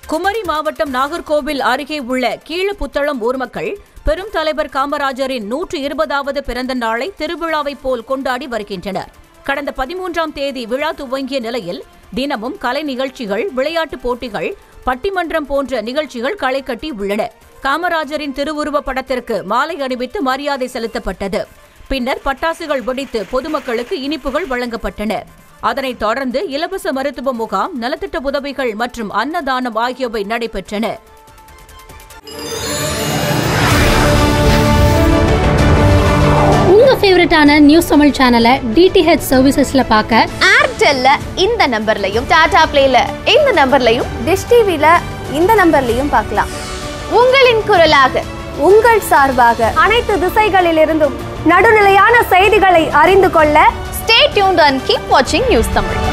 குமரி மாவட்டம் நாகர்கோவில் அருகே உள்ள கீழப்புத்தளம் ஊர் மக்கள் பெரும் தலைவர் காமராஜரின் நூற்று இருபதாவது பிறந்த நாளை திருவிழாவைப் போல் கொண்டாடி வருகின்றனர் கடந்த பதிமூன்றாம் தேதி விழா துவங்கிய நிலையில் தினமும் கலை நிகழ்ச்சிகள் விளையாட்டுப் போட்டிகள் பட்டிமன்றம் போன்ற நிகழ்ச்சிகள் களை கட்டி உள்ளன காமராஜரின் திருவுருவப் படத்திற்கு மாலை அணிவித்து மரியாதை செலுத்தப்பட்டது பின்னர் பட்டாசுகள் வெடித்து பொதுமக்களுக்கு இனிப்புகள் வழங்கப்பட்டன அதனைத் தொடர்ந்து இலவச மருத்துவ முகாம் நலத்திட்ட உதவிகள் மற்றும் அன்னதானம் ஆகியவை நடைபெற்றன உங்க ஃபேவரட்டான நியூஸ் தமிழ் சேனலை டிடிஹெச் சர்வீசஸ்ல பார்க்க ஏர்டெல்ல இந்த நம்பர்லையும் டாடா பிளேல இந்த நம்பர்லையும் டிஷ் டிவில இந்த நம்பர்லையும் பார்க்கலாம் உங்களின் குரலாக உங்கள் சார்பாக அனைத்து திசைகளிலிருந்தும் நடுநிலையான செய்திகளை அறிந்து கொள்ள ஸ்டே டியூன்ட் அண்ட் கீப் வாட்சிங் நியூஸ் தமிழ்